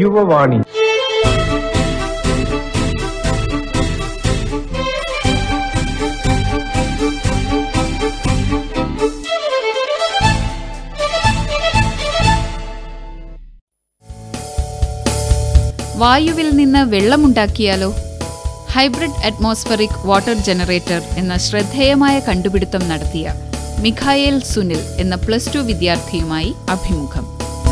യുവവാണി വായുവിൽ നിന്ന് വെള്ളമുണ്ടാക്കിയാലോ ഹൈബ്രിഡ് അറ്റ്മോസ്ഫറിക് വാട്ടർ ജനറേറ്റർ എന്ന ശ്രദ്ധേയമായ കണ്ടുപിടുത്തം നടത്തിയ മിഖായേൽ സുനിൽ എന്ന പ്ലസ് ടു വിദ്യാർത്ഥിയുമായി അഭിമുഖം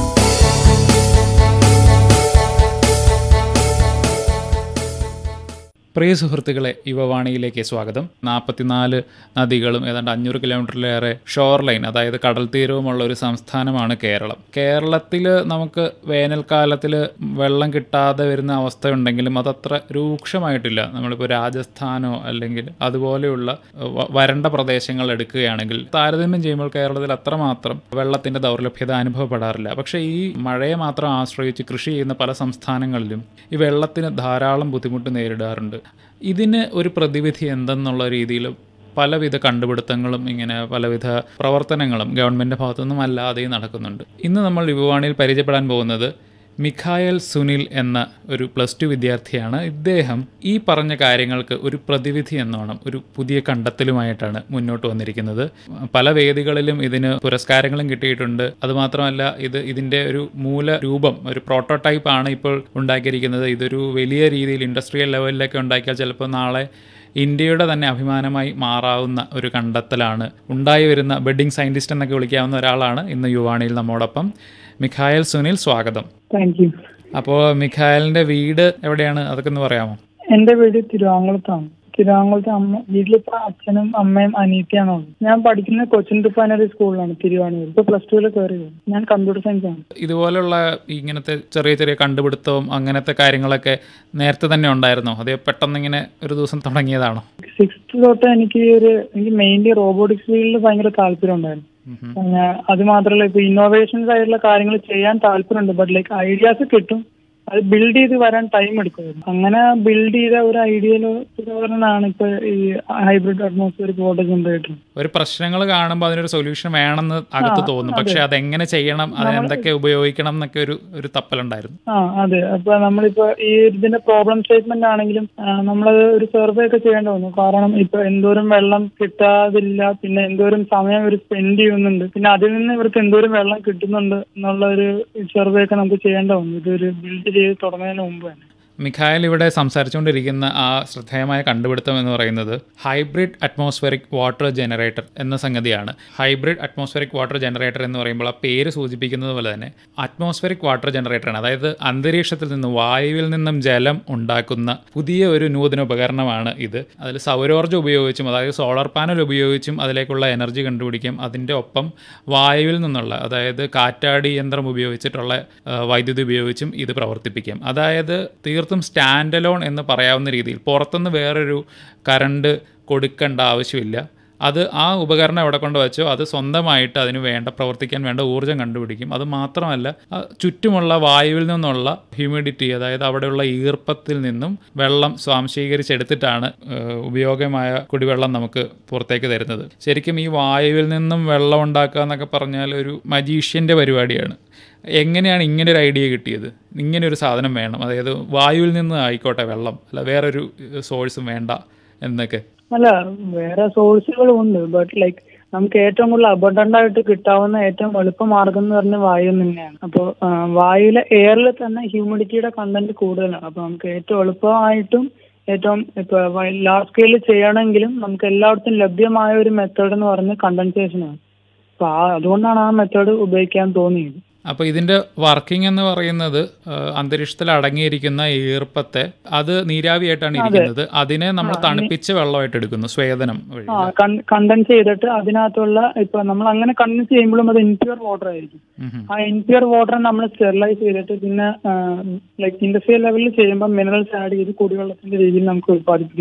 പ്രിയ സുഹൃത്തുക്കളെ യുവവാണിയിലേക്ക് സ്വാഗതം നാൽപ്പത്തിനാല് നദികളും ഏതാണ്ട് അഞ്ഞൂറ് കിലോമീറ്ററിലേറെ ഷോർ ലൈൻ അതായത് കടൽ തീരവുമുള്ള ഒരു സംസ്ഥാനമാണ് കേരളം കേരളത്തിൽ നമുക്ക് വേനൽക്കാലത്തിൽ വെള്ളം കിട്ടാതെ വരുന്ന അവസ്ഥയുണ്ടെങ്കിലും അതത്ര രൂക്ഷമായിട്ടില്ല നമ്മളിപ്പോൾ രാജസ്ഥാനോ അല്ലെങ്കിൽ അതുപോലെയുള്ള വ- വരണ്ട പ്രദേശങ്ങൾ എടുക്കുകയാണെങ്കിൽ താരതമ്യം ചെയ്യുമ്പോൾ കേരളത്തിൽ അത്രമാത്രം വെള്ളത്തിൻ്റെ ദൗർലഭ്യത അനുഭവപ്പെടാറില്ല പക്ഷേ ഈ മഴയെ മാത്രം ആശ്രയിച്ച് കൃഷി ചെയ്യുന്ന പല സംസ്ഥാനങ്ങളിലും ഈ വെള്ളത്തിന് ധാരാളം ബുദ്ധിമുട്ട് നേരിടാറുണ്ട് ഇതിന് ഒരു പ്രതിവിധി എന്തെന്നുള്ള രീതിയിൽ പലവിധ കണ്ടുപിടുത്തങ്ങളും ഇങ്ങനെ പലവിധ പ്രവർത്തനങ്ങളും ഗവൺമെൻറ് ഭാഗത്തുനിന്നും അല്ലാതെയും നടക്കുന്നുണ്ട് ഇന്ന് നമ്മൾ യുവവാണിയിൽ പരിചയപ്പെടാൻ പോകുന്നത് മിഖായൽ സുനിൽ എന്ന ഒരു പ്ലസ് ടു വിദ്യാർത്ഥിയാണ് ഇദ്ദേഹം ഈ പറഞ്ഞ കാര്യങ്ങൾക്ക് ഒരു പ്രതിവിധി എന്നോണം ഒരു പുതിയ കണ്ടെത്തലുമായിട്ടാണ് മുന്നോട്ട് വന്നിരിക്കുന്നത് പല വേദികളിലും ഇതിന് പുരസ്കാരങ്ങളും കിട്ടിയിട്ടുണ്ട് അതുമാത്രമല്ല ഇത് ഇതിൻ്റെ ഒരു മൂല രൂപം ഒരു പ്രോട്ടോടൈപ്പ് ആണ് ഇപ്പോൾ ഉണ്ടാക്കിയിരിക്കുന്നത് ഇതൊരു വലിയ രീതിയിൽ ഇൻഡസ്ട്രിയൽ ലെവലിലൊക്കെ ഉണ്ടാക്കിയാൽ ചിലപ്പോൾ നാളെ ഇന്ത്യയുടെ തന്നെ അഭിമാനമായി മാറാവുന്ന ഒരു കണ്ടെത്തലാണ് ഉണ്ടായി വരുന്ന ബെഡിങ് സയൻറ്റിസ്റ്റ് എന്നൊക്കെ വിളിക്കാവുന്ന ഒരാളാണ് ഇന്ന് യുവാണിയിൽ നമ്മോടൊപ്പം മിഖായൽ സുനിൽ സ്വാഗതം താങ്ക് യു അപ്പോൾ മിഖായലിൻ്റെ വീട് എവിടെയാണ് അതൊക്കെ ഒന്ന് പറയാമോ എന്റെ വീട് തിരുവാങ്കുളത്താണ് തിരുവാങ്കുളത്ത് അമ്മ വീട്ടിലിപ്പോ അച്ഛനും അമ്മയും അനിയത്തിയാണ് ഉള്ളത് ഞാൻ പഠിക്കുന്നത് കൊച്ചിൻ റിഫൈനറി സ്കൂളിലാണ് തിരുവാണൂർ ഇപ്പൊ പ്ലസ് ടുവിൽ കയറി ഞാൻ കമ്പ്യൂട്ടർ സയൻസ് ആണ് ഇതുപോലുള്ള ഇങ്ങനത്തെ ചെറിയ ചെറിയ കണ്ടുപിടുത്തവും അങ്ങനത്തെ കാര്യങ്ങളൊക്കെ നേരത്തെ തന്നെ ഉണ്ടായിരുന്നോ അതേ പെട്ടെന്ന് ഇങ്ങനെ ഒരു ദിവസം തുടങ്ങിയതാണോ സിക്സ്ത് തൊട്ട് എനിക്ക് ഈ ഒരു എനിക്ക് മെയിൻലി റോബോട്ടിക്സ് ഫീൽഡിൽ ഭയങ്കര താല്പര്യം ഉണ്ടായിരുന്നു ഞാൻ അത് മാത്രമല്ല ഇപ്പൊ ഇന്നോവേഷൻസ് ആയിട്ടുള്ള കാര്യങ്ങൾ ചെയ്യാൻ താല്പര്യമുണ്ട് ബട്ട് ലൈക്ക് ഐഡിയാസ് കിട്ടും അത് ബിൽഡ് ചെയ്ത് വരാൻ ടൈം എടുക്കുമായിരുന്നു അങ്ങനെ ബിൽഡ് ചെയ്ത ഒരു ഐഡിയയിൽ ഉദാഹരണമാണ് ഇപ്പൊ ഈ ഹൈബ്രിഡ് അറ്റ്മോസ്ഫിയർ വാട്ടർ ജനറേറ്റർ ഒരു പ്രശ്നങ്ങൾ കാണുമ്പോൾ അതിനൊരു സൊല്യൂഷൻ വേണമെന്ന് അകത്ത് തോന്നും പക്ഷെ അതെങ്ങനെ ചെയ്യണം അതിനെന്തൊക്കെ ഉപയോഗിക്കണം എന്നൊക്കെ ഒരു ഒരു തപ്പലുണ്ടായിരുന്നു ആ അതെ അപ്പൊ നമ്മളിപ്പോ ഈ ഇതിന്റെ പ്രോബ്ലം സ്റ്റേറ്റ്മെന്റ് ആണെങ്കിലും ആ, നമ്മളത് ഒരു സർവേ ഒക്കെ ചെയ്യേണ്ടി വന്നു കാരണം ഇപ്പൊ എന്തോരം വെള്ളം കിട്ടാതില്ല പിന്നെ എന്തോരം സമയം ഇവർ സ്പെൻഡ് ചെയ്യുന്നുണ്ട് പിന്നെ അതിൽ നിന്ന് ഇവർക്ക് എന്തോരം വെള്ളം കിട്ടുന്നുണ്ട് എന്നുള്ള ഒരു സർവേ ഒക്കെ നമുക്ക് ചെയ്യേണ്ടി വന്നു ഇതൊരു ബിൽഡ് ചെയ്ത് തുടങ്ങുന്നതിന് മുമ്പ് തന്നെ മിഖായൽ ഇവിടെ സംസാരിച്ചുകൊണ്ടിരിക്കുന്ന ആ ശ്രദ്ധേയമായ കണ്ടുപിടുത്തം എന്ന് പറയുന്നത് ഹൈബ്രിഡ് അറ്റ്മോസ്ഫെറിക് വാട്ടർ ജനറേറ്റർ എന്ന സംഗതിയാണ് ഹൈബ്രിഡ് അറ്റ്മോസ്ഫെറിക് വാട്ടർ ജനറേറ്റർ എന്ന് പറയുമ്പോൾ ആ പേര് സൂചിപ്പിക്കുന്നത് പോലെ തന്നെ അറ്റ്മോസ്ഫെറിക് വാട്ടർ ജനറേറ്ററാണ് അതായത് അന്തരീക്ഷത്തിൽ നിന്ന് വായുവിൽ നിന്നും ജലം ഉണ്ടാക്കുന്ന പുതിയ ഒരു നൂതന ഉപകരണമാണ് ഇത് അതിൽ സൗരോർജ്ജം ഉപയോഗിച്ചും അതായത് സോളാർ പാനൽ ഉപയോഗിച്ചും അതിലേക്കുള്ള എനർജി കണ്ടുപിടിക്കും അതിൻ്റെ ഒപ്പം വായുവിൽ നിന്നുള്ള അതായത് കാറ്റാടി യന്ത്രം ഉപയോഗിച്ചിട്ടുള്ള ആ, വൈദ്യുതി ഉപയോഗിച്ചും ഇത് പ്രവർത്തിപ്പിക്കാം അതായത് തീർത്തും സ്റ്റാൻഡ് അലോൺ എന്ന് പറയാവുന്ന രീതിയിൽ പുറത്തുനിന്ന് വേറൊരു കറണ്ട് കൊടുക്കേണ്ട ആവശ്യമില്ല അത് ആ ഉപകരണം എവിടെ കൊണ്ട് വെച്ചോ അത് സ്വന്തമായിട്ട് അതിന് വേണ്ട പ്രവർത്തിക്കാൻ വേണ്ട ഊർജ്ജം കണ്ടുപിടിക്കും അത് മാത്രമല്ല ആ ചുറ്റുമുള്ള വായുവിൽ നിന്നുള്ള ഹ്യൂമിഡിറ്റി അതായത് അവിടെയുള്ള ഈർപ്പത്തിൽ നിന്നും വെള്ളം സ്വാംശീകരിച്ചെടുത്തിട്ടാണ് ഏഹ്, ഉപയോഗമായ കുടിവെള്ളം നമുക്ക് പുറത്തേക്ക് തരുന്നത് ശരിക്കും ഈ വായുവിൽ നിന്നും വെള്ളം ഉണ്ടാക്കുക എന്നൊക്കെ പറഞ്ഞാൽ ഒരു മജീഷ്യൻ്റെ പരിപാടിയാണ് എങ്ങനെയാണ് ഇങ്ങനെ ഒരു ഐഡിയ കിട്ടിയത് ഇങ്ങനെ ഒരു സാധനം വേണം അതായത് വായുവിൽ നിന്ന് ആയിക്കോട്ടെ വെള്ളം അല്ല വേറൊരു സോഴ്സും വേണ്ട എന്നൊക്കെ അല്ല വേറെ സോഴ്സുകളും ഉണ്ട് ബട്ട് ലൈക്ക് നമുക്ക് ഏറ്റവും കൂടുതൽ അബണ്ടന്റ് ആയിട്ട് കിട്ടാവുന്ന ഏറ്റവും എളുപ്പ മാർഗം എന്ന് പറഞ്ഞ വായു തന്നെയാണ് അപ്പോൾ വായുവിലെ എയറിൽ തന്നെ ഹ്യൂമിഡിറ്റിയുടെ കണ്ടന്റ് കൂടുതലാണ് അപ്പോൾ നമുക്ക് ഏറ്റവും എളുപ്പമായിട്ടും ഏറ്റവും ഇപ്പൊ ലാർജ് സ്കെയിലിൽ ചെയ്യണമെങ്കിലും നമുക്ക് എല്ലായിടത്തും ലഭ്യമായ ഒരു മെത്തേഡ് എന്ന് പറഞ്ഞ കണ്ടൻസേഷൻ ആണ് അപ്പൊ ആ അതുകൊണ്ടാണ് ആ മെത്തേഡ് ഉപയോഗിക്കാൻ തോന്നിയത് അപ്പോൾ ഇതിൻ്റെ വർക്കിംഗ് എന്ന് പറയുന്നത് ആ, അന്തരീക്ഷത്തിൽ അടങ്ങിയിരിക്കുന്ന ഈർപ്പത്തെ അത് നീരാവിയായിട്ടാണ് ഇരിക്കുന്നത് അതിനെ നമ്മൾ തണുപ്പിച്ച് വെള്ളമായിട്ട് എടുക്കുന്നു സ്വേദനം വഴി ആ കണ്ടൻസ് ചെയ്തിട്ട് അതിനകത്തുള്ള ഇപ്പൊ നമ്മൾ അങ്ങനെ കണ്ടൻസ് ചെയ്യുമ്പോഴും അത് ഇൻപ്യൂർ വാട്ടർ ആയിരിക്കും ഉം ഉം. ആ ഇൻപ്യൂർ വാട്ടർ നമ്മൾ സ്റ്റെറിലൈസ് ചെയ്തിട്ട് പിന്നെ ലൈക്ക് ഇൻഡസ്ട്രിയൽ ലെവലിൽ ചെയ്യുമ്പോൾ മിനറൽസ് ആഡ് ചെയ്ത് കുടിവെള്ളത്തിന്റെ രീതിയിൽ നമുക്ക് ഉത്പാദിപ്പിക്കാൻ കഴിയും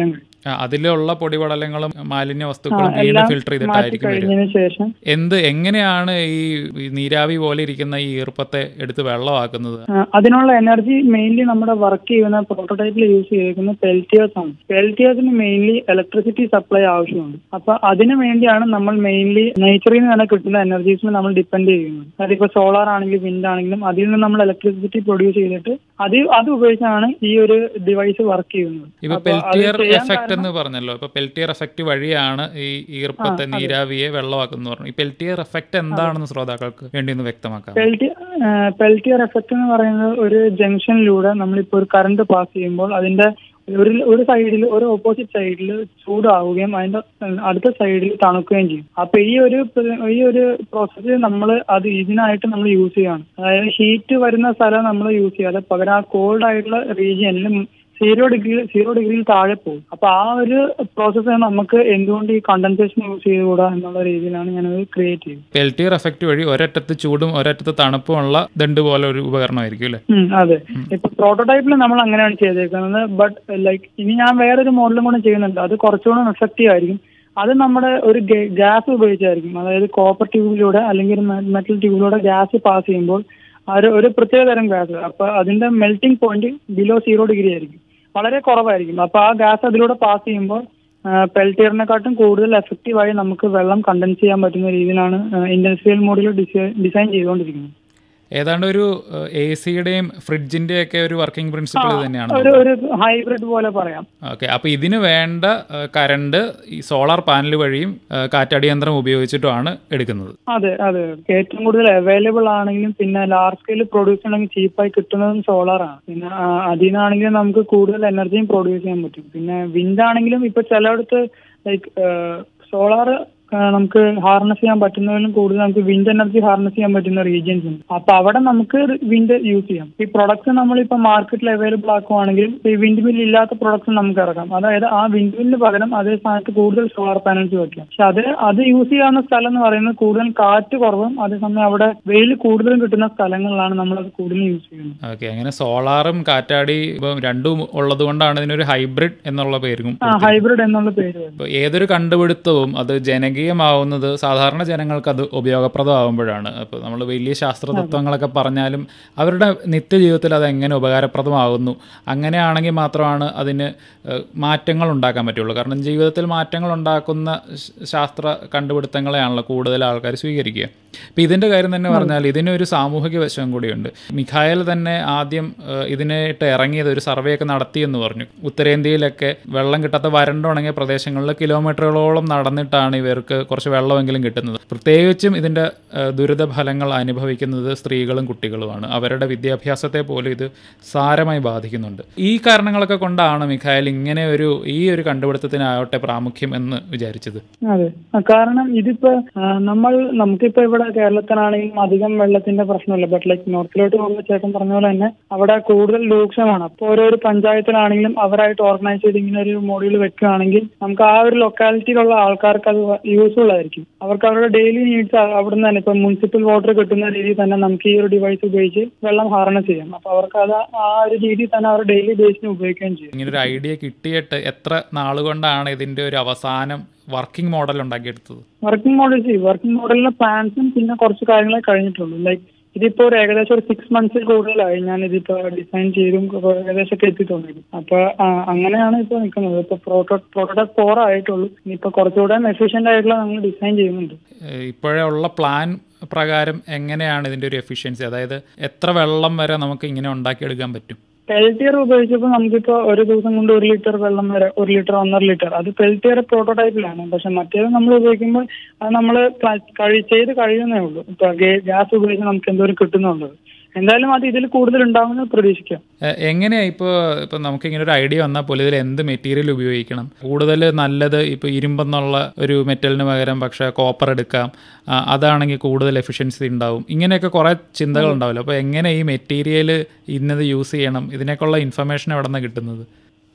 ആ, അതിലുള്ള പൊടിപടലങ്ങളും മാലിന്യ വസ്തുക്കളും വീണ്ടും എല്ലാം ഫിൽട്ടർ മാറ്റി ചെയ്തിട്ടായിരിക്കും വരിക കഴിഞ്ഞതിന് ശേഷം എന്ത് എങ്ങനെയാണ് ഈ ഈ നീരാവി പോലെ ഇരിക്കുന്ന ഈ ഈർപ്പത്തെ എടുത്ത് വെള്ളമാക്കുന്നത് ആ, അതിനുള്ള എനർജി മെയിൻലി നമ്മുടെ വർക്ക് ചെയ്യുന്ന പ്രോട്ടോടൈപ്പിൽ യൂസ് ചെയ്തിരിക്കുന്ന പെൽറ്റിയേഴ്സ് ആണ് പെൽറ്റിയേഴ്സിന് മെയിൻലി ഇലക്ട്രിസിറ്റി സപ്ലൈ ആവശ്യമുണ്ട് അപ്പൊ അതിനു വേണ്ടിയാണ് നമ്മൾ മെയിൻലി നേച്ചറിൽ നിന്ന് തന്നെ കിട്ടുന്ന എനർജീസിന് നമ്മൾ ഡിപ്പെൻഡ് ചെയ്യുന്നത് അതിപ്പോ സോളാർ ആണെങ്കിലും വിൻഡ് ആണെങ്കിലും അതിൽ നിന്ന് നമ്മൾ ഇലക്ട്രിസിറ്റി പ്രൊഡ്യൂസ് ചെയ്തിട്ട് അത് അത് ഉപയോഗിച്ചാണ് ഈ ഒരു ഡിവൈസ് വർക്ക് ചെയ്യുന്നത് ഇപ്പൊ അപ്പൊ അത് പെൽറ്റിയർ ചെയ്യാൻ എഫക്റ്റ് എന്ന് പറഞ്ഞല്ലോ ഇപ്പൊ പെൽറ്റിയർ എഫക്റ്റ് വഴിയാണ് ഈ ഈർപ്പത്തെ നീരാവിയെ വെള്ളമാക്കുന്നു പറഞ്ഞു ഈ പെൽറ്റിയർ എഫക്റ്റ് എന്താണെന്ന് ശ്രോതാക്കൾക്ക് വേണ്ടി ഒന്ന് വ്യക്തമാക്കാം പെൽറ്റി പെൽറ്റിയർ എഫക്റ്റ് എന്ന് പറയുന്നത് ഒരു ജംഗ്ഷനിലൂടെ നമ്മളിപ്പോൾ ഒരു കറണ്ട് പാസ് ചെയ്യുമ്പോൾ അതിന്റെ ഒരു ഒരു സൈഡിൽ ഒരു ഓപ്പോസിറ്റ് സൈഡിൽ ചൂടാവുകയും അതിന്റെ അടുത്ത സൈഡിൽ തണുക്കുകയും ചെയ്യും അപ്പൊ ഈ ഒരു പ്ര- ഈ ഒരു പ്രോസസ്സ് നമ്മൾ അത് ഇതിനായിട്ട് നമ്മൾ യൂസ് ചെയ്യാണ് അതായത് ഹീറ്റ് വരുന്ന സ്ഥലം നമ്മൾ യൂസ് ചെയ്യാതെ പകരം ആ കോൾഡ് ആയിട്ടുള്ള റീജിയനിൽ സീറോ ഡിഗ്രി സീറോ ഡിഗ്രിയിൽ താഴെ പോകും അപ്പൊ ആ ഒരു പ്രോസസ്സ് നമുക്ക് എന്തുകൊണ്ട് ഈ കണ്ടൻസേഷൻ യൂസ് ചെയ്തുകൂടാ എന്നുള്ള രീതിയിലാണ് ഞാനത് ക്രിയേറ്റ് ചെയ്തത് പെൽറ്റിയർ എഫക്റ്റ് വഴി ഒരറ്റത്ത് ചൂടും ഒരറ്റത്ത് തണുപ്പും ഉള്ള ദണ്ട് പോലെ ഒരു ഉപകരണമായിരിക്കും അല്ലേ ഉം, അതെ ഇപ്പൊ പ്രോട്ടോടൈപ്പിൽ നമ്മൾ അങ്ങനെയാണ് ചെയ്തേക്കുന്നത് ബട്ട് ലൈക്ക് ഇനി ഞാൻ വേറൊരു മോഡലും കൂടെ ചെയ്യുന്നുണ്ട് അത് കുറച്ചുകൂടെ എഫക്റ്റീവ് ആയിരിക്കും അത് നമ്മുടെ ഒരു ഗ്യാസ് ഉപയോഗിച്ചായിരിക്കും അതായത് കോപ്പർ ട്യൂബിലൂടെ അല്ലെങ്കിൽ ഒരു മെറ്റൽ ട്യൂബിലൂടെ ഗ്യാസ് പാസ് ചെയ്യുമ്പോൾ ആ ഒരു ഒരു പ്രത്യേക തരം ഗ്യാസ് അപ്പൊ അതിന്റെ melting point below zero degree ആയിരിക്കും വളരെ കുറവായിരിക്കും അപ്പൊ ആ ഗ്യാസ് അതിലൂടെ പാസ് ചെയ്യുമ്പോൾ പെൽറ്റിയറിനെക്കാട്ടും കൂടുതൽ എഫക്റ്റീവായി നമുക്ക് വെള്ളം കണ്ടൻസ് ചെയ്യാൻ പറ്റുന്ന രീതിയിലാണ് ഇൻഡസ്ട്രിയൽ മോഡിൽ ഡിസൈൻ ചെയ്തുകൊണ്ടിരിക്കുന്നത് ഏതാണ്ട് ഒരു എ സിയുടെയും ഫ്രിഡ്ജിന്റെ ഒക്കെ ഒരു വർക്കിംഗ് പ്രിൻസിപ്പിൾ ഇത് തന്നെയാണ് ഒരു ഒരു ഹൈബ്രിഡ് പോലെ പറയാം ഓക്കെ അപ്പോൾ ഇതിന് വേണ്ട കറണ്ട് ഈ സോളാർ പാനൽ വഴിയും ആ, കാറ്റടിയന്ത്രം ഉപയോഗിച്ചിട്ടുമാണ് എടുക്കുന്നത് അതെ അതെ ഏറ്റവും കൂടുതൽ അവൈലബിൾ ആണെങ്കിലും പിന്നെ ലാർജ് സ്കെയിൽ പ്രൊഡ്യൂസ് ചെയ്യണമെങ്കിൽ ചീപ്പായി കിട്ടുന്നതും സോളാർ ആണ് പിന്നെ ആ, അതിൽ നിന്നാണെങ്കിലും നമുക്ക് കൂടുതൽ എനർജിയും പ്രൊഡ്യൂസ് ചെയ്യാൻ പറ്റും പിന്നെ വിൻഡ് ആണെങ്കിലും ഇപ്പൊ ചിലയിടത്ത് ലൈക്ക് സോളാർ നമുക്ക് ഹാർനസ് ചെയ്യാൻ പറ്റുന്നതിലും കൂടുതൽ നമുക്ക് വിൻഡ് എനർജി ഹാർനസ് ചെയ്യാൻ പറ്റുന്ന റീജിയൻസ് ഉണ്ട് അപ്പൊ അവിടെ നമുക്ക് വിൻഡ് യൂസ് ചെയ്യാം ഈ പ്രൊഡക്ട്സ് നമ്മളിപ്പോ മാർക്കറ്റിൽ അവൈലബിൾ ആക്കുവാണെങ്കിൽ ഈ വിൻഡ് മിൽ ഇല്ലാത്ത പ്രൊഡക്ട്സ് നമുക്ക് ഇറക്കാം അതായത് ആ വിൻഡ് മില്ലിന് പകരം അതേ സ്ഥാനത്ത് കൂടുതൽ സോളാർ പാനൽസ് വെക്കാം പക്ഷെ അത് അത് യൂസ് ചെയ്യാവുന്ന സ്ഥലം എന്ന് പറയുന്നത് കൂടുതൽ കാറ്റ് കുറവും അതേസമയം അവിടെ വെയിൽ കൂടുതലും കിട്ടുന്ന സ്ഥലങ്ങളിലാണ് നമ്മൾ അത് കൂടുതലും യൂസ് ചെയ്യുന്നത് ഓക്കെ അങ്ങനെ സോളാറും കാറ്റാടി ഇപ്പം രണ്ടും ഉള്ളത് കൊണ്ടാണ് ഇതിനൊരു ഹൈബ്രിഡ് എന്നുള്ള പേരും ആ ഹൈബ്രിഡ് എന്നുള്ള പേര് വരുന്നത് ഇപ്പോൾ ഏതൊരു കണ്ടുപിടുത്തവും അത് ജനകീയമാവുന്നത് സാധാരണ ജനങ്ങൾക്ക് അത് ഉപയോഗപ്രദമാകുമ്പോഴാണ് അപ്പോൾ നമ്മൾ വലിയ ശാസ്ത്ര തത്വങ്ങളൊക്കെ പറഞ്ഞാലും അവരുടെ നിത്യജീവിതത്തിൽ അത് എങ്ങനെ ഉപകാരപ്രദമാകുന്നു അങ്ങനെയാണെങ്കിൽ മാത്രമാണ് അതിന് ഏഹ്, മാറ്റങ്ങൾ ഉണ്ടാക്കാൻ പറ്റുള്ളൂ കാരണം ജീവിതത്തിൽ മാറ്റങ്ങൾ ഉണ്ടാക്കുന്ന ശ- ശാസ്ത്ര കണ്ടുപിടുത്തങ്ങളെയാണല്ലോ കൂടുതൽ ആൾക്കാർ സ്വീകരിക്കുക അപ്പോൾ ഇതിൻ്റെ കാര്യം തന്നെ പറഞ്ഞാൽ ഇതിനൊരു സാമൂഹിക വശം കൂടിയുണ്ട് മിഖായൽ തന്നെ ആദ്യം ഏഹ്, ഇതിനായിട്ട് ഇറങ്ങിയത് ഒരു സർവേ ഒക്കെ നടത്തിയെന്ന് പറഞ്ഞു ഉത്തരേന്ത്യയിലൊക്കെ വെള്ളം കിട്ടാത്ത വരണ്ടുണങ്ങിയ പ്രദേശങ്ങളിൽ കിലോമീറ്ററുകളോളം നടന്നിട്ടാണ് ഇവർക്ക് കുറച്ച് വെള്ളമെങ്കിലും കിട്ടുന്നത് പ്രത്യേകിച്ചും ഇതിൻ്റെ ഏഹ്, ദുരിതഫലങ്ങൾ അനുഭവിക്കുന്നത് സ്ത്രീകളും കുട്ടികളുമാണ് അവരുടെ വിദ്യാഭ്യാസത്തെ പോലും ഇത് സാരമായി ബാധിക്കുന്നുണ്ട് ഈ കാരണങ്ങളൊക്കെ കൊണ്ടാണ് മിഖായൽ ഇങ്ങനെ ഒരു ഈ ഒരു കണ്ടുപിടുത്തത്തിനാവട്ടെ പ്രാമുഖ്യം എന്ന് വിചാരിച്ചത് അതെ ആ, കാരണം ഇതിപ്പോ ആ, നമ്മൾ നമുക്കിപ്പോ ഇവിടെ കേരളത്തിലാണെങ്കിലും അധികം വെള്ളത്തിന്റെ പ്രശ്നമില്ല ബട്ട് ലൈക്ക് നോർത്തിലോട്ട് പോകുന്ന ചേട്ടൻ പറഞ്ഞ പോലെ തന്നെ അവിടെ കൂടുതൽ രൂക്ഷമാണ് അപ്പോൾ ഓരോരോ പഞ്ചായത്തിലാണെങ്കിലും അവരായിട്ട് ഓർഗനൈസ് ചെയ്ത് ഇങ്ങനെ ഒരു മോഡ്യൂൾ വെക്കുകയാണെങ്കിൽ നമുക്ക് ആ ഒരു ലൊക്കാലിറ്റിയിലുള്ള ആൾക്കാർക്ക് അത് യൂസ്ഫുൾ ആയിരിക്കും അവർക്ക് അവരുടെ ഡെയിലി നീഡ്സ് അവിടെ നിന്ന് തന്നെ ഇപ്പൊ മുനിസിപ്പൽ വാട്ടർ കിട്ടുന്ന രീതിയിൽ തന്നെ നമുക്ക് ഈ ഒരു ഡിവൈസ് ഉപയോഗിച്ച് വെള്ളം ഹാർനസ് ചെയ്യാം അപ്പൊ അവർക്ക് അത് ആ ഒരു രീതിയിൽ തന്നെ അവർ ഡെയിലി ബേസിന് ഉപയോഗിക്കുകയും ചെയ്യും ഇങ്ങനെ ഒരു ഐഡിയ കിട്ടിയിട്ട് എത്ര നാളുകൊണ്ടാണ് ഇതിൻ്റെ ഒരു അവസാനം വർക്കിംഗ് മോഡൽ ഉണ്ടാക്കിയെടുത്തത് വർക്കിംഗ് മോഡൽ ചെയ്യും വർക്കിംഗ് മോഡലിലെ പ്ലാൻസും പിന്നെ കുറച്ച് കാര്യങ്ങളെ കഴിഞ്ഞിട്ടുള്ളൂ ലൈക്ക് ഇതിപ്പോ ഒരു ഏകദേശം ഒരു സിക്സ് മന്ത്സിൽ കൂടുതലായി ഞാൻ ഇതിപ്പോ ഡിസൈൻ ചെയ്തും ഇപ്പൊ ഏകദേശം ഒക്കെ എത്തിയിട്ടുണ്ടെങ്കിൽ അപ്പൊ ആ, അങ്ങനെയാണ് ഇപ്പൊ നിൽക്കുന്നത് ഇപ്പൊ പ്രോട്ടോ പ്രോട്ടോടൈപ്പ് ഫോർ ആയിട്ടുള്ളൂ ഇനിയിപ്പോ കുറച്ചുകൂടെ എഫിഷ്യന്റ് ആയിട്ടുള്ള നമ്മൾ ഡിസൈൻ ചെയ്യുന്നുണ്ട് ഏഹ് ഇപ്പോഴേ ഉള്ള പ്ലാൻ പ്രകാരം എങ്ങനെയാണ് ഇതിൻ്റെ ഒരു എഫിഷ്യൻസി അതായത് എത്ര വെള്ളം വരെ നമുക്ക് ഇങ്ങനെ ഉണ്ടാക്കിയെടുക്കാൻ പറ്റും പെൽറ്റിയർ ഉപയോഗിച്ചപ്പോൾ നമുക്കിപ്പോ ഒരു ദിവസം കൊണ്ട് ഒരു ലിറ്റർ വെള്ളം വരെ ഒരു ലിറ്റർ ഒന്നര ലിറ്റർ അത് പെൽറ്റിയർ പ്രോട്ടോടൈപ്പിലാണ് പക്ഷെ മറ്റേത് നമ്മൾ ഉപയോഗിക്കുമ്പോൾ അത് നമ്മൾ കഴി ചെയ്ത് കഴിയുന്നേ ഉള്ളൂ ഇപ്പൊ ഗ്യാസ് ഉപയോഗിച്ച് നമുക്ക് എന്തോരം കിട്ടുന്നുള്ളത് എന്തായാലും അത് ഇതിൽ കൂടുതൽ ഉണ്ടാവുമെന്ന് പ്രതീക്ഷിക്കാം ഏഹ് എങ്ങനെയാ ഇപ്പോൾ ഇപ്പം നമുക്ക് ഇങ്ങനെ ഒരു ഐഡിയ വന്നാൽ പോലും ഇതിൽ എന്ത് മെറ്റീരിയൽ ഉപയോഗിക്കണം കൂടുതൽ നല്ലത് ഇപ്പോൾ ഇരുമ്പെന്നുള്ള ഒരു മെറ്റലിന് പകരം പക്ഷേ കോപ്പർ എടുക്കാം ആ, അതാണെങ്കിൽ കൂടുതൽ എഫിഷ്യൻസി ഉണ്ടാവും ഇങ്ങനെയൊക്കെ കുറേ ചിന്തകൾ ഉണ്ടാവില്ല അപ്പോൾ എങ്ങനെ ഈ മെറ്റീരിയൽ ഇന്നത് യൂസ് ചെയ്യണം ഇതിനൊക്കെയുള്ള ഇൻഫർമേഷൻ എവിടെ നിന്നാണ് കിട്ടുന്നത്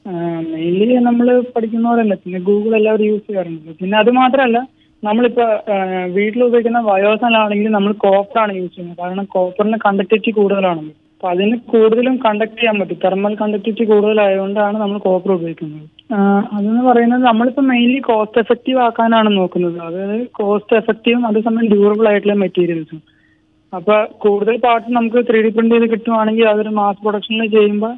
മെയിൻലി നമ്മൾ പഠിക്കുന്ന പോലല്ല പിന്നെ ഗൂഗിൾ എല്ലാവരും യൂസ് ചെയ്യാറുണ്ട് പിന്നെ അത് മാത്രമല്ല നമ്മളിപ്പോ വീട്ടിൽ ഉപയോഗിക്കുന്ന വയോസനാണെങ്കിൽ നമ്മൾ കോപ്പറാണ് യൂസ് ചെയ്യുന്നത് കാരണം കോപ്പറിന് കണ്ടക്ടിവിറ്റി കൂടുതലാണല്ലോ അപ്പൊ അതിന് കൂടുതലും കണ്ടക്ട് ചെയ്യാൻ പറ്റും തെർമൽ കണ്ടക്ടിവിറ്റി കൂടുതലായതുകൊണ്ടാണ് നമ്മൾ കോപ്പർ ഉപയോഗിക്കുന്നത് അതെന്ന് പറയുന്നത് നമ്മളിപ്പോ മെയിൻലി കോസ്റ്റ് എഫക്റ്റീവ് ആക്കാനാണ് നോക്കുന്നത് അതായത് കോസ്റ്റ് എഫക്റ്റീവും അതേസമയം ഡ്യൂറബിൾ ആയിട്ടുള്ള മെറ്റീരിയൽസും അപ്പൊ കൂടുതൽ പാർട്സ് നമുക്ക് ത്രീ ഡി പ്രിന്റ് ചെയ്ത് കിട്ടുവാണെങ്കിൽ അതൊരു മാസ് പ്രൊഡക്ഷനിൽ ചെയ്യുമ്പോൾ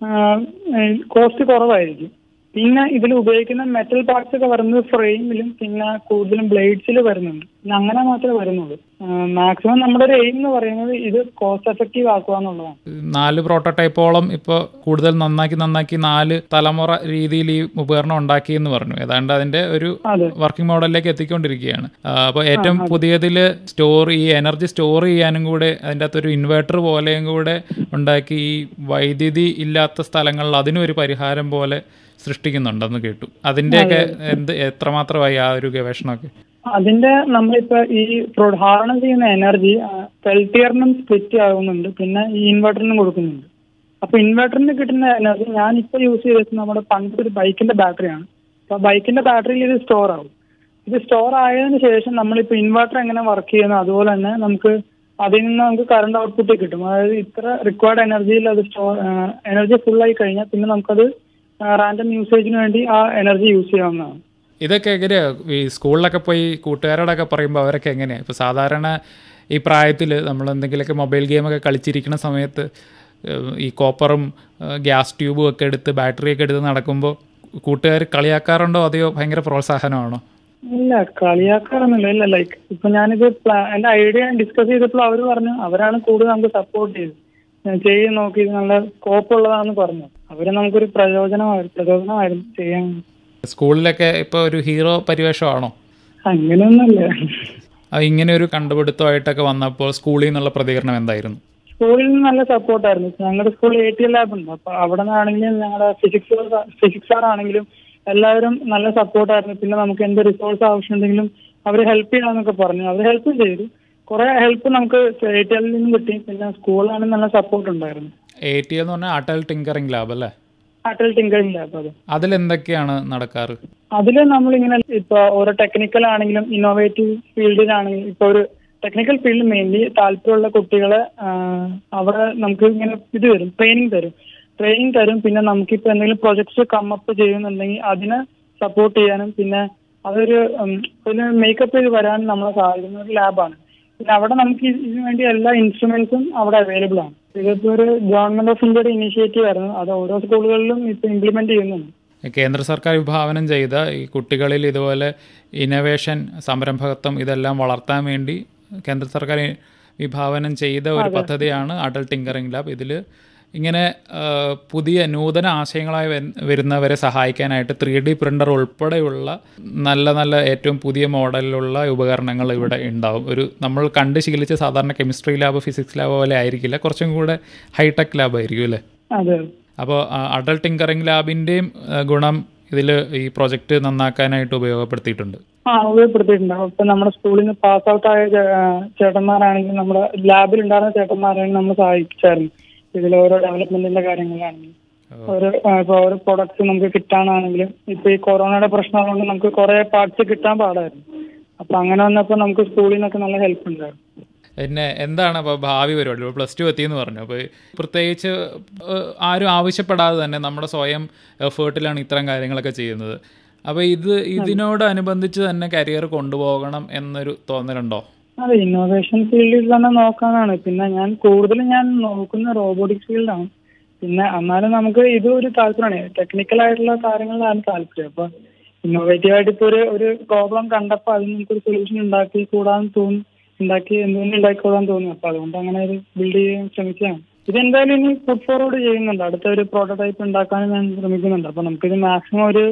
കോസ്റ്റ് കുറവായിരിക്കും പിന്നെ ഇതിൽ ഉപയോഗിക്കുന്ന മെറ്റൽ പാർട്സ് ഒക്കെ വരുന്നത് ഫ്രെയിമിലും പിന്നെ കൂടുതലും ബ്ലേഡ്സിൽ വരുന്നുണ്ട് പിന്നെ അങ്ങനെ മാത്രമേ വരുന്നുള്ളൂ മാക്സിമം നമ്മുടെ ഒരു എയിം എന്ന് പറയുന്നത് ഇത് കോസ്റ്റ് എഫക്റ്റീവ് ആക്കുക എന്നുള്ളതാണ് നാല് പ്രോട്ടോടൈപ്പോളം ഇപ്പോൾ കൂടുതൽ നന്നാക്കി നന്നാക്കി നാല് തലമുറ രീതിയിൽ ഈ ഉപകരണം ഉണ്ടാക്കി എന്ന് പറഞ്ഞു ഏതാണ്ട് അതിന്റെ ഒരു അതെ. വർക്കിംഗ് മോഡലിലേക്ക് എത്തിക്കൊണ്ടിരിക്കുകയാണ് അപ്പോൾ ഏറ്റവും പുതിയതിൽ സ്റ്റോർ ഈ എനർജി സ്റ്റോർ ചെയ്യാനും കൂടെ അതിൻ്റെ അകത്തൊരു ഇൻവേർട്ടർ പോലെയും കൂടെ ഉണ്ടാക്കി ഈ വൈദ്യുതി ഇല്ലാത്ത സ്ഥലങ്ങളിൽ അതിനൊരു പരിഹാരം പോലെ സൃഷ്ടിക്കുന്നുണ്ടെന്ന് കേട്ടു അതിൻ്റെയൊക്കെ എന്ത് എത്രമാത്രമായി ആ ഒരു ഗവേഷണമൊക്കെ അതിന്റെ നമ്മളിപ്പോ ഈ ഹാർണസ് ചെയ്യുന്ന എനർജി പെൽറ്റിയറിനും സ്പ്ലിറ്റ് ആകുന്നുണ്ട് പിന്നെ ഈ ഇൻവെർട്ടറിനും കൊടുക്കുന്നുണ്ട് അപ്പൊ ഇൻവെർട്ടറിന് കിട്ടുന്ന എനർജി ഞാൻ ഇപ്പൊ യൂസ് ചെയ്തത് നമ്മുടെ പണ്ടത്തെ ഒരു ബൈക്കിന്റെ ബാറ്ററിയാണ് അപ്പൊ ബൈക്കിന്റെ ബാറ്ററിയിൽ ഇത് സ്റ്റോർ ആവും ഇത് സ്റ്റോർ ആയതിനു ശേഷം നമ്മളിപ്പോ ഇൻവെർട്ടർ എങ്ങനെ വർക്ക് ചെയ്യുന്നു അതുപോലെ തന്നെ നമുക്ക് അതിൽ നിന്ന് നമുക്ക് കറണ്ട് ഔട്ട്പുട്ട് കിട്ടും അതായത് ഇത്ര റിക്വയർഡ് എനർജിയിൽ അത് സ്റ്റോർ എനർജി ഫുൾ ആയി കഴിഞ്ഞാൽ പിന്നെ നമുക്കത് റാൻഡം യൂസേജിന് വേണ്ടി ആ എനർജി യൂസ് ചെയ്യാവുന്നതാണ് ഇതൊക്കെ എങ്ങനെയാ ഈ സ്കൂളിലൊക്കെ പോയി കൂട്ടുകാരോടൊക്കെ പറയുമ്പോൾ അവരൊക്കെ എങ്ങനെയാണ് ഇപ്പോൾ സാധാരണ ഈ പ്രായത്തിൽ നമ്മൾ എന്തെങ്കിലുമൊക്കെ മൊബൈൽ ഗെയിമൊക്കെ കളിച്ചിരിക്കുന്ന സമയത്ത് ഏഹ്, ഈ കോപ്പറും ഏഹ്, ഗ്യാസ് ട്യൂബും ഒക്കെ എടുത്ത് ബാറ്ററിയൊക്കെ എടുത്ത് നടക്കുമ്പോൾ കൂട്ടുകാർ കളിയാക്കാറുണ്ടോ അതെയോ ഭയങ്കര പ്രോത്സാഹനമാണോ ഇല്ല കളിയാക്കാറൊന്നുമില്ല ഇല്ല ലൈക്ക് ഇപ്പൊ ഞാനിത് പ്ലാ- എന്റെ ഐഡിയ ഡിസ്കസ് ചെയ്തപ്പോൾ അവർ പറഞ്ഞു അവരാണ് കൂടുതൽ നമുക്ക് സപ്പോർട്ട് ചെയ്തത് ഞാൻ ചെയ്ത് നോക്കി ഇത് നല്ല സ്കോപ്പ് ഉള്ളതാണെന്ന് പറഞ്ഞു അവര് നമുക്കൊരു പ്രയോജനമായിരുന്നു പ്രചോദനമായിരുന്നു ചെയ്യാൻ സ്കൂളിലൊക്കെ ഇപ്പോൾ ഒരു ഹീറോ പരിവേഷമാണോ അങ്ങനെയൊന്നുമില്ല അത് ഇങ്ങനെ ഒരു കണ്ടുപിടുത്തമായിട്ടൊക്കെ വന്നപ്പോൾ സ്കൂളിൽ നിന്നുള്ള പ്രതികരണം എന്തായിരുന്നു സ്കൂളിൽ നിന്ന് നല്ല സപ്പോർട്ടായിരുന്നു ഞങ്ങളുടെ സ്കൂളിൽ എ ടി എൽ ലാബ് ഉണ്ട് അപ്പൊ അവിടെ നിന്നാണെങ്കിലും ഞങ്ങളുടെ ഫിസിക്സ് ഫിസിക്സ് സാർ ആണെങ്കിലും എല്ലാവരും നല്ല സപ്പോർട്ടായിരുന്നു പിന്നെ നമുക്ക് എന്ത് റിസോഴ്സ് ആവശ്യമുണ്ടെങ്കിലും അവർ ഹെൽപ്പ് ചെയ്യാന്നൊക്കെ പറഞ്ഞു അവർ ഹെൽപ്പും ചെയ്തു കുറെ ഹെൽപ്പ് നമുക്ക് എ ടി എല്ലിൽ നിന്നും കിട്ടി പിന്നെ സ്കൂളിലാണെങ്കിൽ നല്ല സപ്പോർട്ട് ഉണ്ടായിരുന്നു എ ടി എന്ന് പറഞ്ഞാൽ അടൽ ടിങ്കറിംഗ് ലാബ് അല്ലേ അട്ടൽ ടിങ്കറിംഗ് ലാബ് അത് അതിലെന്തൊക്കെയാണ് നടക്കാറ് അതിൽ നമ്മളിങ്ങനെ ഇപ്പൊ ഓരോ ടെക്നിക്കൽ ആണെങ്കിലും ഇന്നോവേറ്റീവ് ഫീൽഡിലാണെങ്കിലും ഇപ്പൊ ഒരു ടെക്നിക്കൽ ഫീൽഡ് മെയിൻലി താല്പര്യമുള്ള കുട്ടികളെ ആ, അവിടെ നമുക്ക് ഇങ്ങനെ ഇത് തരും ട്രെയിനിങ് തരും ട്രെയിനിങ് തരും പിന്നെ നമുക്കിപ്പോ എന്തെങ്കിലും പ്രൊജക്ട്സ് കമ്മപ്പ് ചെയ്യുന്നുണ്ടെങ്കിൽ അതിനെ സപ്പോർട്ട് ചെയ്യാനും പിന്നെ അതൊരു ഉം, ഒരു മേക്കപ്പ് ചെയ്ത് വരാനും നമ്മളെ സഹായിക്കുന്ന ഒരു ലാബാണ് പിന്നെ അവിടെ നമുക്ക് ഇത് ഇതിനു വേണ്ടി എല്ലാ ഇൻസ്ട്രുമെന്റ്സും അവിടെ അവൈലബിൾ ആണ് ഇതിപ്പോ ഒരു ഗവൺമെന്റ് ഓഫ് ഇന്ത്യയുടെ ഇനിഷ്യേറ്റീവ് ആയിരുന്നു അത് ഓരോ സ്കൂളുകളിലും ഇപ്പൊ ഇംപ്ലിമെന്റ് ചെയ്യുന്നുണ്ട് കേന്ദ്ര സർക്കാർ വിഭാവനം ചെയ്ത ഈ കുട്ടികളിൽ ഇതുപോലെ ഇന്നവേഷൻ സംരംഭകത്വം ഇതെല്ലാം വളർത്താൻ വേണ്ടി കേന്ദ്ര സർക്കാർ വിഭാവനം ചെയ്ത ഒരു പദ്ധതിയാണ് അഡൽ ടിങ്കറിംഗ് ലാബ് ഇതിൽ ഇങ്ങനെ ആ, പുതിയ നൂതന ആശയങ്ങളായി വരു- വരുന്നവരെ സഹായിക്കാനായിട്ട് ത്രീ ഡി പ്രിൻ്റർ ഉൾപ്പെടെയുള്ള നല്ല നല്ല ഏറ്റവും പുതിയ മോഡലിലുള്ള ഉപകരണങ്ങൾ ഇവിടെ ഉണ്ടാവും ഒരു നമ്മൾ കണ്ട് ശീലിച്ച സാധാരണ കെമിസ്ട്രി ലാബ് ഫിസിക്സ് ലാബ് പോലെ ആയിരിക്കില്ല കുറച്ചും കൂടെ ഹൈടെക് ലാബ് ആയിരിക്കും അല്ലേ അതെ അപ്പോൾ അഡൽ ടിങ്കറിംഗ് ലാബിൻ്റെയും ഗുണം ഇതിൽ ഈ പ്രൊജക്റ്റ് നന്നാക്കാനായിട്ട് ഉപയോഗപ്പെടുത്തിയിട്ടുണ്ട് ആ ഉപയോഗപ്പെടുത്തിയിട്ടുണ്ട് ഇപ്പൊ നമ്മുടെ സ്കൂളിൽ നിന്ന് പാസ് ഔട്ട് ആയ ചേ- ആ, ചേട്ടന്മാരാണെങ്കിലും നമ്മുടെ ലാബിൽ ഉണ്ടായിരുന്ന ചേട്ടന്മാരാണെങ്കിലും നമ്മൾ സഹായിച്ചായിരുന്നു ഇതിൽ ഓരോ ഡെവലപ്മെന്റിന്റെ കാര്യങ്ങളാണെങ്കിലും ഓരോ ആ, ഇപ്പൊ ഓരോ പ്രൊഡക്ട്സ് നമുക്ക് കിട്ടാനാണെങ്കിലും ഇപ്പൊ ഈ കൊറോണയുടെ പ്രശ്നം കൊണ്ട് നമുക്ക് കുറെ പാർട്സ് കിട്ടാൻ പാടായിരുന്നു അപ്പൊ അങ്ങനെ വന്നപ്പോൾ നമുക്ക് സ്കൂളിൽ നിന്നൊക്കെ നല്ല ഹെൽപ്പ് ഉണ്ടായിരുന്നു പിന്നെ എന്താണ് അപ്പോൾ ഭാവി പരിപാടി ഇപ്പോൾ പ്ലസ് ടു എത്തിയെന്ന് പറഞ്ഞു അപ്പോൾ പ്രത്യേകിച്ച് ഏഹ്, ആരും ആവശ്യപ്പെടാതെ തന്നെ നമ്മുടെ സ്വയം എഫേർട്ടിലാണ് ഇത്തരം കാര്യങ്ങളൊക്കെ ചെയ്യുന്നത് അപ്പോൾ ഇത് ഇതിനോടനുബന്ധിച്ച് തന്നെ കരിയർ കൊണ്ടുപോകണം എന്നൊരു തോന്നലുണ്ടോ അതെ ഇന്നോവേഷൻ ഫീൽഡിൽ തന്നെ നോക്കാനാണ് പിന്നെ ഞാൻ കൂടുതലും ഞാൻ നോക്കുന്ന റോബോട്ടിക്സ് ഫീൽഡാണ് പിന്നെ എന്നാലും നമുക്ക് ഇത് ഒരു താല്പര്യമാണ് ടെക്നിക്കൽ ആയിട്ടുള്ള കാര്യങ്ങളിലാണ് താല്പര്യം അപ്പൊ ഇന്നോവേറ്റീവ് ആയിട്ട് ഇപ്പൊ ഒരു ഒരു പ്രോബ്ലം കണ്ടപ്പോൾ അതിന് നമുക്കൊരു സൊല്യൂഷൻ ഉണ്ടാക്കി കൂടാൻ തോന്നി ഉണ്ടാക്കി എന്തെങ്കിലും ഉണ്ടാക്കിക്കോളാൻ തോന്നി അപ്പൊ അതുകൊണ്ട് അങ്ങനെ ഒരു ബിൽഡ് ചെയ്യാൻ ശ്രമിക്കുകയാണ് ഇതെന്തായാലും ഇനി ഫുഡ് ഫോർവേഡ് ചെയ്യുന്നുണ്ട് അടുത്ത ഒരു പ്രോട്ടോടൈപ്പ് ഉണ്ടാക്കാനും ഞാൻ ശ്രമിക്കുന്നുണ്ട് അപ്പൊ നമുക്കിത് മാക്സിമം ഒരു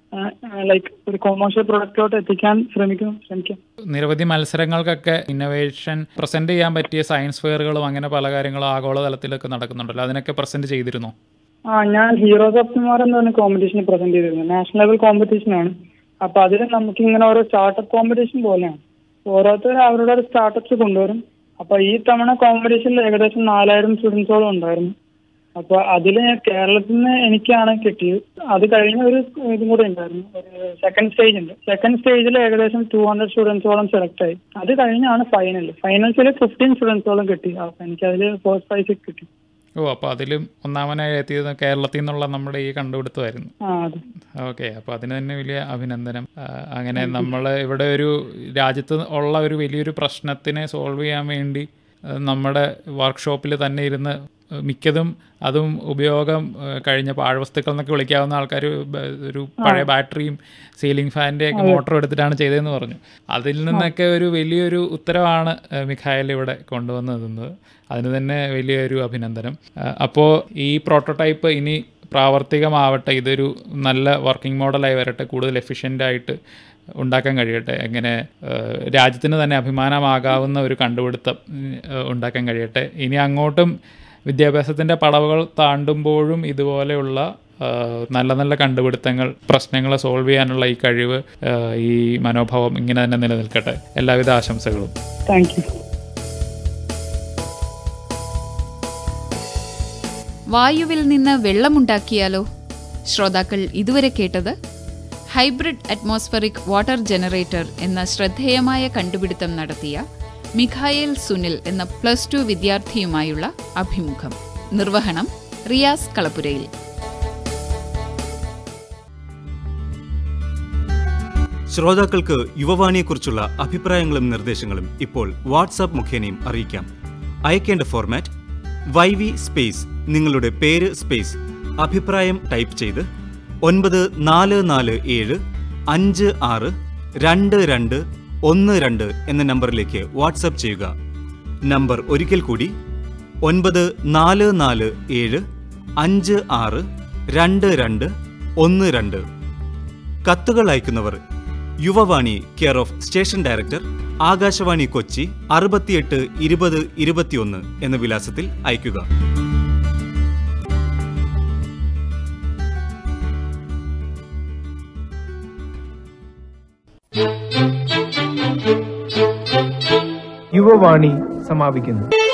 ലൈക്ക് ഒരു കൊമേഴ്ഷ്യൽ പ്രൊഡക്റ്റിലോട്ട് എത്തിക്കാൻ ശ്രമിക്കും ശ്രമിക്കാം നിരവധി മത്സരങ്ങൾക്കൊക്കെ ഇന്നോവേഷൻ പ്രസന്റ് ചെയ്യാൻ പറ്റിയ സയൻസ് ഫെയറുകളും അങ്ങനെ പല കാര്യങ്ങളും ആഗോളതലത്തിലൊക്കെ നടക്കുന്നുണ്ടല്ലോ അതിനൊക്കെ പ്രസന്റ് ചെയ്തിരുന്നോ ആ ഞാൻ ഹീറോസ് ഓഫ് ടുമാറോ എന്ന് പറഞ്ഞ കോമ്പറ്റീഷന് പ്രസന്റ് ചെയ്തിരുന്നു നാഷണൽ ലെവൽ കോമ്പറ്റീഷൻ ആണ് അപ്പൊ അതിൽ നമുക്ക് ഇങ്ങനെ ഓരോ സ്റ്റാർട്ടപ്പ് കോമ്പറ്റീഷൻ പോലെയാണ് ഓരോരുത്തർ അവരുടെ ഒരു സ്റ്റാർട്ടപ്സ് കൊണ്ടുവരും അപ്പൊ ഈ തവണ കോമ്പറ്റീഷനിൽ ഏകദേശം നാലായിരം സ്റ്റുഡൻസോളം ഉണ്ടായിരുന്നു അപ്പൊ അതിൽ കേരളത്തിൽ നിന്ന് എനിക്കാണ് കിട്ടിയത് അത് കഴിഞ്ഞ ഒരു ഇതും കൂടെ ഉണ്ടായിരുന്നു ഒരു സെക്കൻഡ് സ്റ്റേജ് ഉണ്ട് സെക്കൻഡ് സ്റ്റേജിൽ ഏകദേശം ടു ഹൺഡ്രഡ് സ്റ്റുഡൻസോളം സെലക്ട് ആയി അത് കഴിഞ്ഞാണ് ഫൈനൽ ഫൈനൽസിൽ ഫിഫ്റ്റീൻ സ്റ്റുഡൻസോളം കിട്ടി അപ്പൊ എനിക്ക് അതിൽ ഫസ്റ്റ് പ്രൈസ് കിട്ടി ഓ അപ്പോൾ അതിലും ഒന്നാമനായി എത്തിയത് കേരളത്തിൽ നിന്നുള്ള നമ്മുടെ ഈ കണ്ടുപിടുത്തമായിരുന്നു ആ അതെ ഓക്കെ അപ്പോൾ അതിന് തന്നെ വലിയ അഭിനന്ദനം ആ, അങ്ങനെ നമ്മൾ ഇവിടെ ഒരു രാജ്യത്ത് ഉള്ള ഒരു വലിയൊരു പ്രശ്നത്തിനെ സോൾവ് ചെയ്യാൻ വേണ്ടി ആ, നമ്മുടെ വർക്ക്ഷോപ്പിൽ തന്നെ ഇരുന്ന് മിക്കതും അതും ഉപയോഗം ആ, കഴിഞ്ഞ പാഴ്വസ്തുക്കൾ എന്നൊക്കെ വിളിക്കാവുന്ന ആൾക്കാർ ഒരു പഴയ ബാറ്ററിയും സീലിംഗ് ഫാനിൻ്റെ ഒക്കെ മോട്ടർ എടുത്തിട്ടാണ് ചെയ്തതെന്ന് പറഞ്ഞു അതിൽ നിന്നൊക്കെ ഒരു വലിയൊരു ഉത്തരവാണ് ആ, മിഖായൽ ഇവിടെ കൊണ്ടുവന്ന് നിന്നത് അതിന് തന്നെ വലിയൊരു അഭിനന്ദനം അപ്പോൾ ഈ പ്രോട്ടോടൈപ്പ് ഇനി പ്രാവർത്തികമാവട്ടെ ഇതൊരു നല്ല വർക്കിംഗ് മോഡലായി വരട്ടെ കൂടുതൽ എഫിഷ്യൻ്റ് ആയിട്ട് ഉണ്ടാക്കാൻ കഴിയട്ടെ എങ്ങനെ ഏഹ്, രാജ്യത്തിന് തന്നെ അഭിമാനമാകാവുന്ന ഒരു കണ്ടുപിടുത്തം ഏഹ്, ഉണ്ടാക്കാൻ കഴിയട്ടെ ഇനി അങ്ങോട്ടും വിദ്യാഭ്യാസത്തിൻ്റെ പടവുകൾ താണ്ടുമ്പോഴും ഇതുപോലെയുള്ള ഏഹ്, നല്ല നല്ല കണ്ടുപിടുത്തങ്ങൾ പ്രശ്നങ്ങളെ സോൾവ് ചെയ്യാനുള്ള ഈ കഴിവ് ഏഹ്, ഈ മനോഭാവം ഇങ്ങനെ തന്നെ നിലനിൽക്കട്ടെ എല്ലാവിധ ആശംസകളും താങ്ക് യു വായുവിൽ നിന്ന് വെള്ളമുണ്ടാക്കിയാലോ ശ്രോതാക്കൾ ഇതുവരെ കേട്ടത് ഹൈബ്രിഡ് അറ്റ്മോസ്ഫറിക് വാട്ടർ ജനറേറ്റർ എന്ന ശ്രദ്ധേയമായ കണ്ടുപിടുത്തം നടത്തിയ മിഖായേൽ സുനിൽ എന്ന പ്ലസ് ടു വിദ്യാർത്ഥിയുമായുള്ള അഭിമുഖം നിർവഹണം റിയാസ് കളപ്പുരയിൽ ശ്രോതാക്കൾക്ക് യുവവാണിയെക്കുറിച്ചുള്ള അഭിപ്രായങ്ങളും നിർദ്ദേശങ്ങളും ഇപ്പോൾ വാട്സാപ്പ് മുഖേനയും അറിയിക്കാം അയക്കേണ്ട ഫോർമാറ്റ് വൈ വി സ്പേസ് നിങ്ങളുടെ പേര് സ്പേസ് അഭിപ്രായം ടൈപ്പ് ചെയ്ത് ഒൻപത് നാല് നാല് ഏഴ് അഞ്ച് ആറ് രണ്ട് രണ്ട് ഒന്ന് രണ്ട് എന്ന നമ്പറിലേക്ക് വാട്സാപ്പ് ചെയ്യുക നമ്പർ ഒരിക്കൽ കൂടി ഒൻപത് നാല് നാല് ഏഴ് അഞ്ച് ആറ് രണ്ട് രണ്ട് ഒന്ന് രണ്ട് കത്തുകൾ അയക്കുന്നവർ Yuvavani care of station director Akashvani Kochi അറുപത്തിയെട്ട് ഇരുപത് ഇരുപത്തിയൊന്ന് എന്ന വിലാസത്തിൽ അയയ്ക്കുക യുവവാണി സമാപിക്കുന്നു